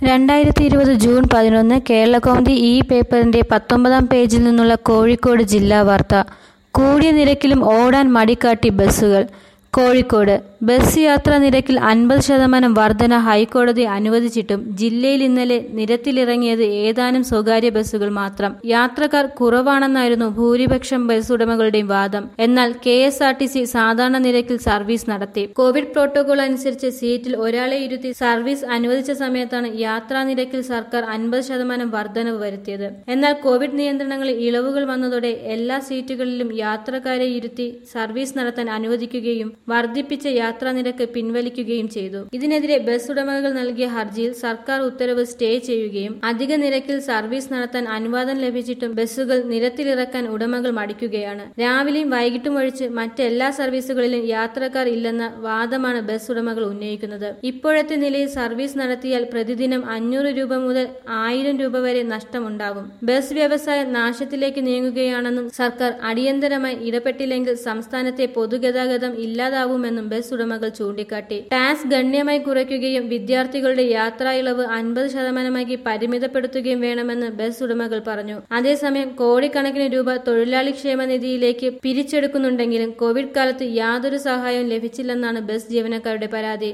രണ്ടായിരത്തി ഇരുപത് ജൂൺ പതിനൊന്ന് കേരളകൗമുദി ഈ പേപ്പറിന്റെ പത്തൊമ്പതാം പേജിൽ നിന്നുള്ള കോഴിക്കോട് ജില്ലാ വാർത്ത കൂടിയ നിരക്കിലും ഓടാൻ മടികാട്ടി ബസ്സുകൾ കോഴിക്കോട് ബസ് യാത്രാ നിരക്കിൽ അൻപത് ശതമാനം വർധന ഹൈക്കോടതി അനുവദിച്ചിട്ടും ജില്ലയിൽ ഇന്നലെ നിരത്തിലിറങ്ങിയത് ഏതാനും സ്വകാര്യ ബസ്സുകൾ മാത്രം യാത്രക്കാർ കുറവാണെന്നായിരുന്നു ഭൂരിപക്ഷം ബസ് ഉടമകളുടെയും വാദം എന്നാൽ K S R T C സാധാരണ നിരക്കിൽ സർവീസ് നടത്തി കോവിഡ് പ്രോട്ടോകോൾ അനുസരിച്ച് സീറ്റിൽ ഒരാളെ ഇരുത്തി സർവീസ് അനുവദിച്ച സമയത്താണ് യാത്രാ നിരക്കിൽ സർക്കാർ അൻപത് ശതമാനം വർധനവ് വരുത്തിയത് എന്നാൽ കോവിഡ് നിയന്ത്രണങ്ങളിൽ ഇളവുകൾ വന്നതോടെ എല്ലാ സീറ്റുകളിലും യാത്രക്കാരെ ഇരുത്തി സർവീസ് നടത്താൻ അനുവദിക്കുകയും വർദ്ധിപ്പിച്ച യാത്രാ നിരക്ക് പിൻവലിക്കുകയും ചെയ്തു ഇതിനെതിരെ ബസ് ഉടമകൾ നൽകിയ ഹർജിയിൽ സർക്കാർ ഉത്തരവ് സ്റ്റേ ചെയ്യുകയും അധിക നിരക്കിൽ സർവീസ് നടത്താൻ അനുവാദം ലഭിച്ചിട്ടും ബസ്സുകൾ നിരത്തിലിറക്കാൻ ഉടമകൾ മടിക്കുകയാണ് രാവിലെയും വൈകിട്ടും ഒഴിച്ച് മറ്റെല്ലാ സർവീസുകളിലും യാത്രക്കാർ ഇല്ലെന്ന വാദമാണ് ബസ് ഉടമകൾ ഉന്നയിക്കുന്നത് ഇപ്പോഴത്തെ നിലയിൽ സർവീസ് നടത്തിയാൽ പ്രതിദിനം അഞ്ഞൂറ് രൂപ മുതൽ ആയിരം രൂപ വരെ നഷ്ടമുണ്ടാകും ബസ് വ്യവസായം നാശത്തിലേക്ക് നീങ്ങുകയാണെന്നും സർക്കാർ അടിയന്തരമായി ഇടപെട്ടില്ലെങ്കിൽ സംസ്ഥാനത്തെ പൊതുഗതാഗതം ഇല്ലാതാവുമെന്നും ബസ് ഉടമകൾ ചൂണ്ടിക്കാട്ടി ടാക്സ് ഗണ്യമായി കുറയ്ക്കുകയും വിദ്യാർത്ഥികളുടെ യാത്രാ ഇളവ് അൻപത് ശതമാനമാക്കി പരിമിതപ്പെടുത്തുകയും വേണമെന്ന് ബസ് ഉടമകൾ പറഞ്ഞു അതേസമയം കോടിക്കണക്കിന് രൂപ തൊഴിലാളി ക്ഷേമ നിധിയിലേക്ക് പിരിച്ചെടുക്കുന്നുണ്ടെങ്കിലും കോവിഡ് കാലത്ത് യാതൊരു സഹായവും ലഭിച്ചില്ലെന്നാണ് ബസ് ജീവനക്കാരുടെ പരാതി